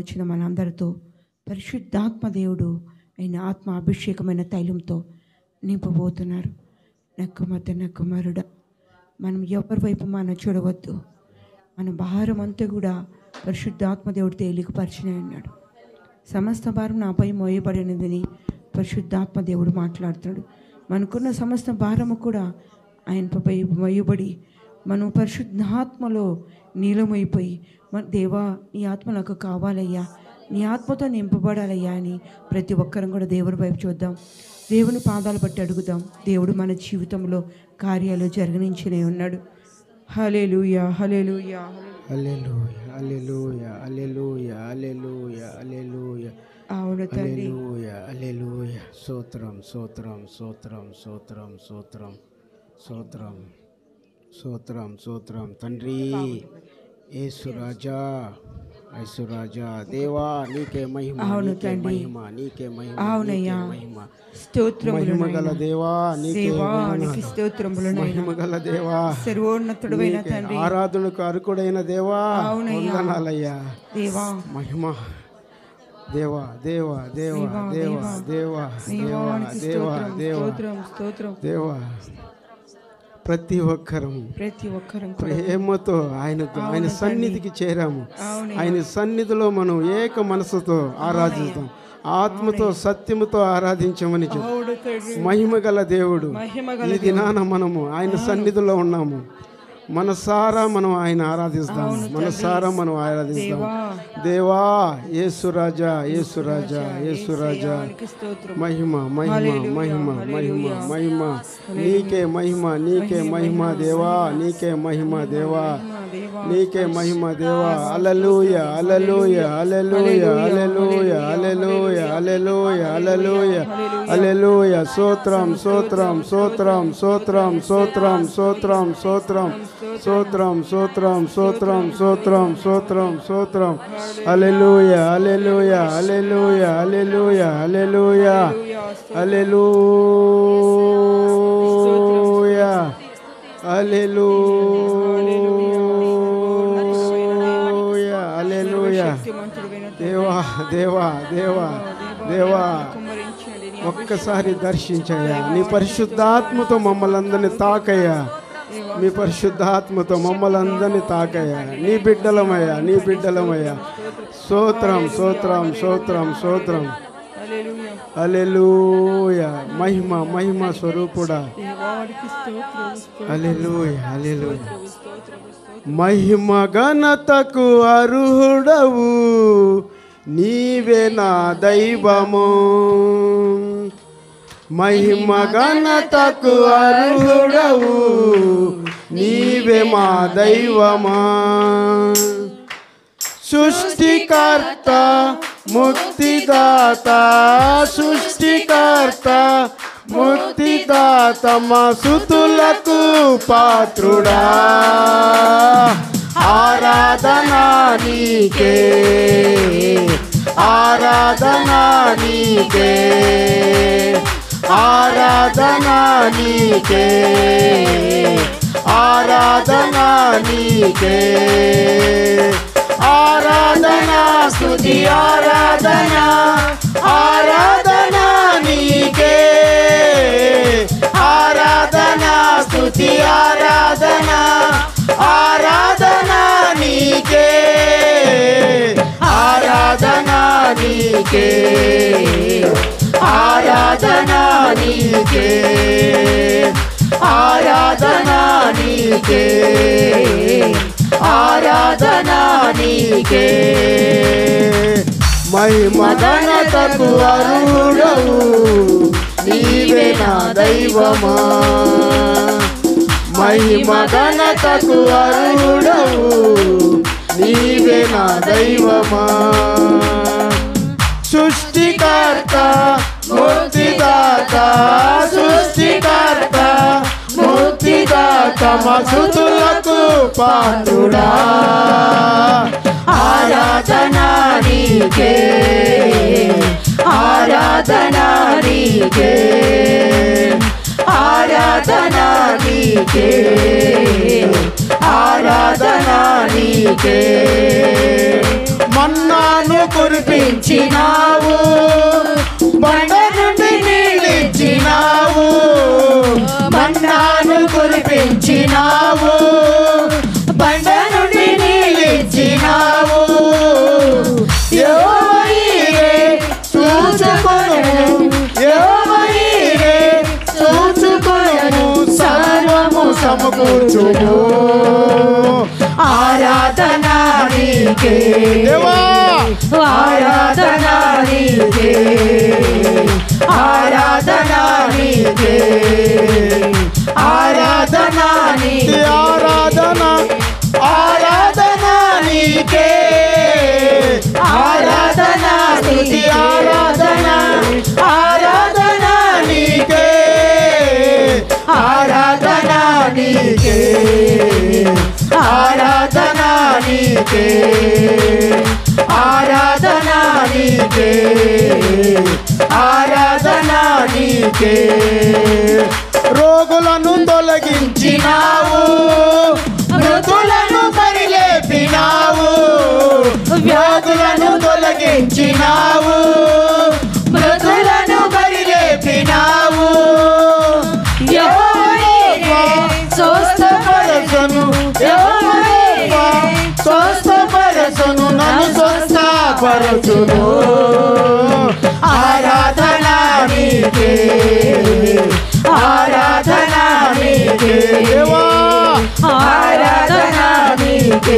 వచ్చిన మనందరితో పరిశుద్ధాత్మ దేవుడు అయిన ఆత్మ అభిషేకమైన తైలంతో నింపబోతున్నారు నెక్కమత నెక్కమరుడ మనం ఎవరి వైపు మనం చూడవద్దు మన భారం అంతా కూడా పరిశుద్ధాత్మ దేవుడు తేలికపరిచినే అన్నాడు సమస్త భారం నాపై మోయబడినదని పరిశుద్ధాత్మ దేవుడు మాట్లాడుతున్నాడు మనకున్న సమస్త భారము కూడా ఆయనపై మోయబడి మనం పరిశుద్ధాత్మలో నీలమైపోయి మన దేవా నీ ఆత్మ నాకు కావాలయ్యా నీ ఆత్మతో నింపబడాలయ్యా అని ప్రతి ఒక్కరం కూడా దేవుని వైపు చూద్దాం దేవుని పాదాలు బట్టి అడుగుదాం దేవుడు మన జీవితంలో కార్యాలు జరగనించనే ఉన్నాడు హలేలుయా హలేలుయా హల్లెలూయా హల్లెలూయా హల్లెలూయా హల్లెలూయా హల్లెలూయా అవును తండ్రి హల్లెలూయా హల్లెలూయా స్తోత్రం స్తోత్రం స్తోత్రం స్తోత్రం స్తోత్రం స్తోత్రం స్తోత్రం స్తోత్రం తండ్రి యేసురాజా యేసురాజా దేవా నీకే మహిమ అవును నీకే తండ్రి. మహిమ నీకే మహిమ అవునయ్యా. నీకే మహిమ స్తోత్రములు మహిమ గల దేవా నీకే దేవా నీకు వందనాలు. స్తోత్రములు నాయనా. మహిమ గల దేవా సర్వోన్నతుడైన నీకే తండ్రి ఆరాధనకు అరుకుడైన దేవా అవునయ్యా. వందనాలయ్యా దేవా మహిమ దేవా దేవా దేవా దేవా దేవా దేవా దేవానికి దేవా స్తోత్రం దేవా స్తోత్రం స్తోత్రం దేవా ప్రతి ఒక్కరం ప్రతి ఒక్కరం కూడా ప్రేమతో ఆయనతో ఆయన సన్నిధికి చేరాము అవును ఆయన సన్నిధిలో మనం ఏక మనసుతో ఆరాధిస్తాం ఆత్మతో సత్యముతో ఆరాధించమని చెప్పు అవును తండ్రి మహిమ గల దేవుడు మహిమ ఈ దినాన మనము ఆయన సన్నిధిలో ఉన్నాము మనసారా మనం ఆయన ఆరాధిస్తాం మనసారా మనం ఆరాధిస్తాం దేవా యేసురాజా యేసురాజా యేసురాజా నీకు స్తోత్రం మహిమ మహిమ మహిమ మహిమ మహిమ నీకే మహిమ నీకే మహిమ దేవా నీకే మహిమ దేవా దేవా నీకే మహిమ దేవా అలలుయ అలలుయ అలలుయ అలలుయ అలలుయ అలలుయ అలలుయ అలలుయ సోత్రం సోత్రం సోత్రం సోత్రం సోత్రం సోత్రం సోత్రం సోత్రం సోత్రం సోత్రం సోత్రం సోత్రం సోత్రం అలెలుయ అలెలుయ అలెలుయ అలెలుయ అలెలుయ అలెలుయ అలెలుయ అలెలుయ శక్తిమంతుడైన దేవా దేవా దేవా దేవా కుమ్మరించండి నీ ఒక్కసారి దర్శించయ్యా నీ పరిశుద్ధాత్మతో మమ్మల్ని అందరినీ తాకయ్యా నీ పరిశుద్ధాత్మతో మమ్మల్ని అందరినీ తాకయ్యా నీ బిడ్డలమయ్యా నీ బిడ్డలమయ్యా స్తోత్రం స్తోత్రం స్తోత్రం స్తోత్రం హల్లెలూయా అలెలుయ మహిమ మహిమ స్వరూపుడా దేవానికి స్తోత్రం స్తోత్రం అలెలుయ అలెలుయ స్తోత్రం స్తోత్రం మహిమ ఘనతకు అర్హుడవు నీవే నా దైవము మహిమ ఘనతకు అర్హుడవు నీవే మా దైవమా సృష్టికర్త ముక్తిదాత సృష్టికర్త ముక్తిదాత మా సుతులకు పాత్రుడా ఆరాధనా నీకే ఆరాధనా నీకే ఆరాధనా నీకే ఆరాధనా నీకే ఆరాధనా స్తుతి ఆరాధనా ఆరాధనా నీకే ఆరాధనా స్తుతి ఆరాధనా ఆరాధనా నీకే ఆరాధనా నీకే ఆరాధనా నీకే ఆరాధనా నీకే ఆరాధనా నీకే మహిమ ఘనతకు అరుడవు నీవే నా దైవమా మహిమ ఘనతకు అరుడవు నీవే నా దైవమా సృష్టికర్త ముక్తిదాత సృష్టికర్త ముక్తిదాత మసుతులకు పాత్రుడా ఆరాధనా నీకే ఆరాధనా నీకే ఆరాధనా నీకే ఆరాధనా నీకే మన్నాను కురిపించినావు బండ నుండి నీళ్ళిచ్చినావు మన్నాను కురిపించినావు బండ నుండి నీళ్ళిచ్చినావు యెహోవాయే చూచుకొనుము యెహోవాయే చూచుకొనుము సర్వము సమకూర్చుము ఆరాధన నీకే దేవా ఆరాధన నీకే ఆరాధన నీకే ఆరాధన నీకే ఆరాధన ఆరాధన నీకే ఆరాధన స్తుతి ఆరాధన ఆరాధన నీకే ఆరాధన నీకే ఆరాధన నీకే ఆరాధన నీకే ఆరాధన నీకే రోగులను తొలగించినావు మృతులను పరిలేపినావు వ్యాధులను తొలగించినావు మృతులను పరిలేపినావు యెహోవా స్వస్థపరచును యెహోవా స్వస్థపరచును నన్ను స్వస్థపరచును ఆరాధన నీకే ఆరాధన నీకే దేవా ఆరాధన నీకే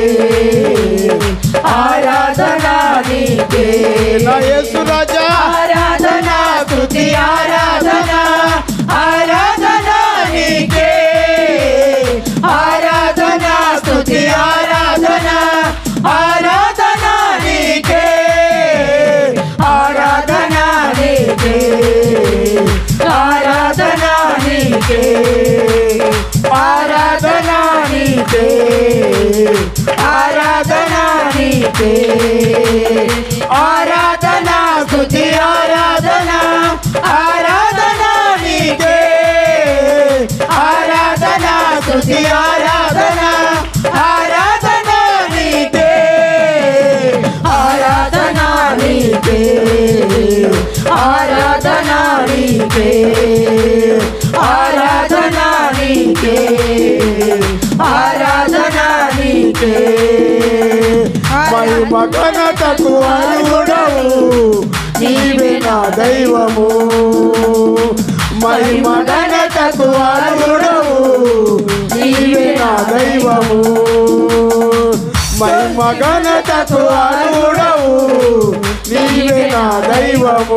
ఆరాధన నీకే నా యేసు రాజా ఆరాధన కృతి ఆరాధన ఆరాధన నీకే ఆరాధన స్తుతి ఆరాధన ఆరాధన నీకే ఆరాధన నీకే ఆరాధన నీకే ఆరాధన నీకే ఆరాధన నీకే ఆరాధన స్తుతి ఆరాధన ఆరాధన నీకే ఆరాధన స్తుతి ఆరాధన ఆరాధన నీకే ఆరాధన నీకే ఆరాధన నీకే ఆరాధన నీకే ఆరాధన నీకే మహిమ ఘనతకు అర్హుడవు నీవే నా దైవము మహిమ ఘనతకు అర్హుడవు నీవే నా దైవము మహిమ ఘనతకు అర్హుడవు నీవే నా దైవము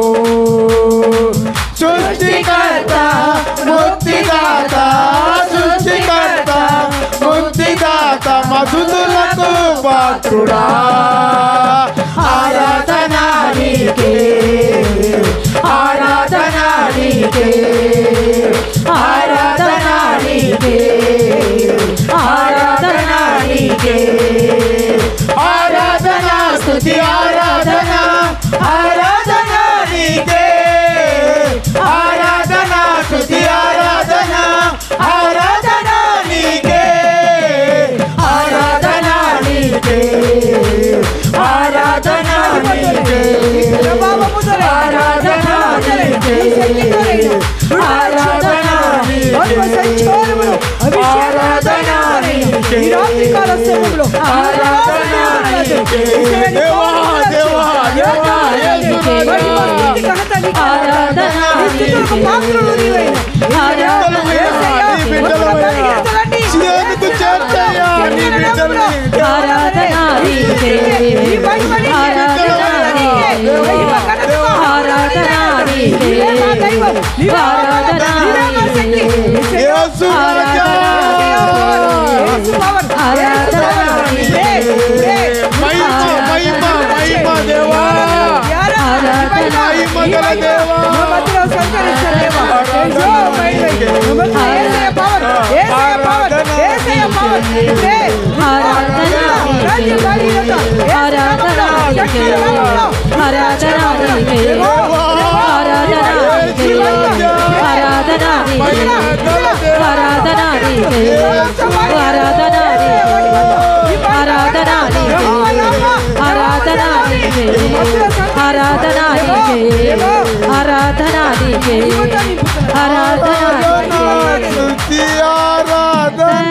సృష్టికర్త ముక్తిదాత సృష్టికర్త ముక్తిదాత మధుతులకు పాత్రుడా ఆరాధన నీకే ఆరాధన నీకే ఆరాధన నీకే ఆరాధన నీకే ఆరాధన స్తుతి ఆరాధన ఆరాధన నీకే ఆరాధన స్తుతి ఆరాధన ఆరాధన నీకే ఆరాధన నీకే ఆరాధన నీకే ఆరాధన నీకే ఆరాధన నీకే ఆరాధన నీకే ఆరాధన నీకే దేవా దేవా దేవా యేసురాజా ఆరాధన సియోనుకు చేర్చయ్యా నీ బిడ్డల్ని ఆరాధన నీకే ఆరాధన నీకే ఆరాధన నీకే ఆరాధన నీకే యేసు రాజా ఆరాధన నీకే మహిమ మహిమ మహిమ దేవా మహిమ గల దేవా ఆరాధన నీకే ఆరాధన నీకే ఆరాధన నీకే ఆరాధన నీకే ఆరాధన నీకే ఆరాధన నీకే ఆరాధన నీకే ఆరాధన నీకే నీకే ఆరాధన నీకే ఆరాధన నీకే ఆరాధన నీకే స్తుతి ఆరాధన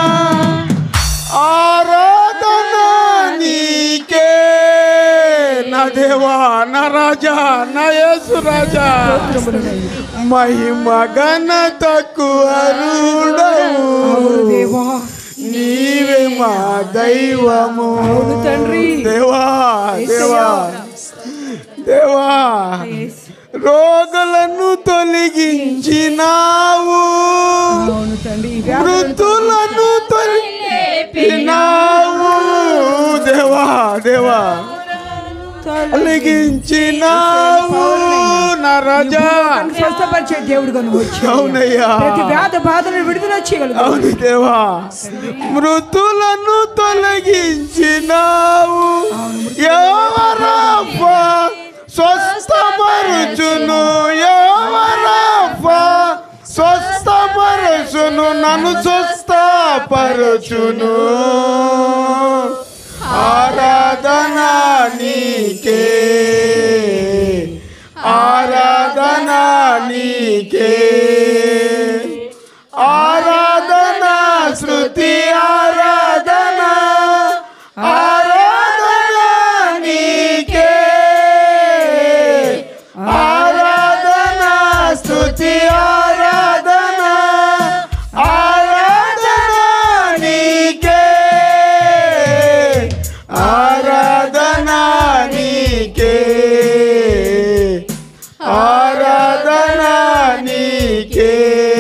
ఆరాధన నీకే నా దేవా నా రాజా నా యేసు రాజా మహిమ ఘనతకు అరుడవు దేవా నీవే మా దైవము తండ్రి. దేవా దేవా దేవా రోగులను తొలగించినావు అవును తండ్రి మృతులను తొలగినావు దేవా దేవా తొలగించినావు నా రాజా స్వస్థపరిచే దేవుడుగా నువ్వు వచ్చావు. అవునయ్యా ప్రతి వ్యాధ బాధలను విడుదల చేయగలవు అవును దేవా మృతులను తొలగించినావు ఎవరప్ప స్వస్థపరుచును ఎవరప్ప స్వస్థపరుచును నన్ను స్వస్థపరుచును ఆరాధన నీకే ఆరాధన నీకే ఆరాధన శృతి ఆరాధన ఆరాధన నీకే ఆరాధన స్తుతి ఆరాధన ఆరాధన నీకే ఆరాధన నీకే ఆరాధన నీకే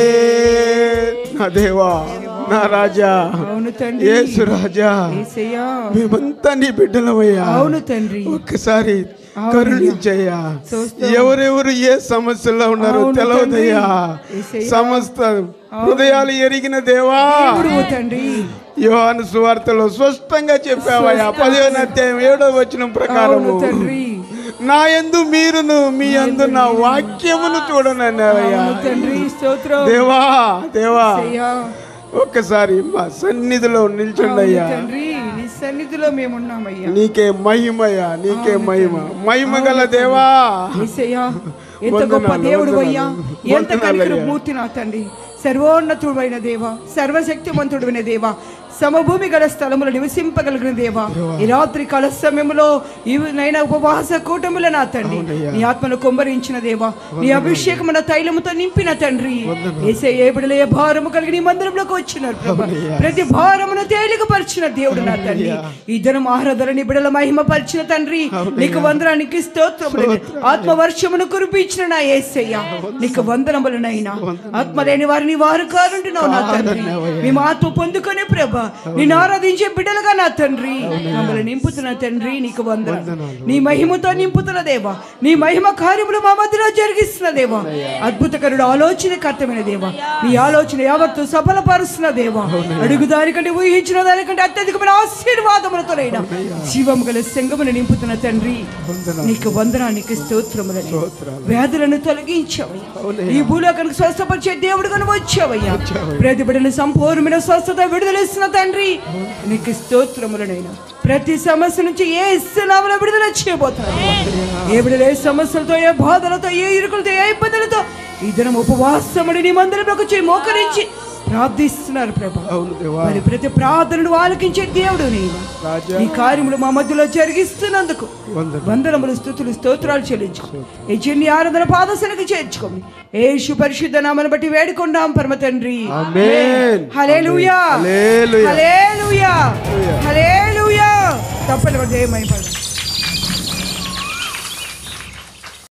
నా దేవా నా రాజా అవును తండ్రి యేసు రాజా యేసయ్యా. మేమంతా నీ బిడ్డలమయ్యా అవును తండ్రి ఒక్కసారి అవునయ్యా. కరుణించయ్యా స్తోత్రం. ఎవరెవరు ఏ సమస్యలో ఉన్నారో అవును తెలవదయ్యా తండ్రి. యేసయ్యా. సమస్త హృదయాలు ఎరిగిన దేవా దేవుడు తండ్రి యోహాను సువార్తలో స్పష్టంగా చెప్పావయ్యా పదిహేను అధ్యాయం ఏడో వచనం ప్రకారము అవును తండ్రి నా యందు మీరును మీ యందు నా వాక్యమును చూడనన్నావయ్యా అవును తండ్రి స్తోత్రం దేవా దేవా యేసయ్యా. ఒక్కసారి మా సన్నిధిలో నిల్చుండయ్యా అవును తండ్రి నీ సన్నిధిలో మేమున్నామయ్యా నీకే మహిమయ్యా నీకే మహిమ మహిమ గల దేవా యేసయ్యా ఎంత వందనాలు, గొప్ప దేవుడు అయ్యా వందనాలు. ఎంత వందనాలు కనికర అయ్యా. మూర్తి నా తండ్రి సర్వోన్నతుడైన దేవ సర్వశక్తిమంతుడైన దేవ సమభూమి గల స్థలములు నివసింపగలిగిన దేవా ఈ రాత్రి కాల సమయంలో ఈ నైనా ఉపవాస కూటముల నా తండ్రి నీ ఆత్మను కుమ్మరించిన దేవా నీ అభిషేకమున తైలముతో నింపిన తండ్రి ఏసే ఏ బిడల ఏ భారము కలిగి నీ మందిరంలోకి వచ్చినారు ప్రభా ప్రతి భారమును తేలికపరిచిన దేవుడు నా తండ్రి ఈ దినం ఆరాధన నీ బిడల మహిమ పరిచిన తండ్రి నీకు వందనానికి స్తోత్రములు ఆత్మ వర్షమును కురిపించిన నా ఏసయ్య నీకు వందనములనైనా ఆత్మ లేని వారిని వారు కారుంటున్నావు నా తండ్రి మేము ఆత్మ పొందుకొని ప్రభ నేను ఆరాధించే బిడ్డలుగా నా తండ్రి మమ్మల్ని నింపుతున్న తండ్రి నీకు వందన నీ మహిమతో నింపుతున్న దేవా నీ మహిమ కార్యములు మా మధ్యలో జరిగిస్తున్న దేవా అద్భుతకరుడు ఆలోచనకర్తమైన దేవా నీ ఆలోచన యావత్తు సఫలపరుస్తున్న దేవా అడుగు దానికంటే ఊహించిన దానికంటే అత్యధికమైన ఆశీర్వాదములతో జీవము గల సంగమును నింపుతున్న తండ్రి నీకు వందనానికి స్తోత్రములని వ్యాధులను తొలగించవయ్యా ఈ భూలోకానికి స్వస్థపరిచే దేవుడుగా నువ్వు వచ్చావయ్యా ప్రతి బిడ్డను సంపూర్ణమైన స్వస్థత విడుదలిస్తున్న తండ్రి నీకు స్తోత్రములనైనా ప్రతి సమస్య నుంచి ఏ ఇస్తున్నామో విడుదల చేయబోతున్నాను ఏ బిడ్డలు ఏ సమస్యలతో ఏ బాధలతో ఏ ఇరుకులతో ఏ ఇబ్బందులతో ఈ దినం ఉపవాసముడి నీ మందిరంలోకి వచ్చి మోకరించి ప్రార్థిస్తున్నారు ప్రభా అవును దేవా మరి ప్రతి ప్రార్థనను ఆలకించే దేవుడు నేను రాజా ఈ కార్యములు మా మధ్యలో జరిగిస్తున్నందుకు వందనాలు. వందనములు స్థుతులు స్తోత్రాలు చెల్లించు ఈ చిన్ని ఆరాధన పాదశలకు చేర్చుకోండి ఏషు పరిశుద్ధ నామను బట్టి వేడుకొండాం పరమ తండ్రి ఆమేన్. హల్లెలూయా హల్లెలూయా. హల్లెలూయా హల్లెలూయా తప్పని కూడా జయమైపడు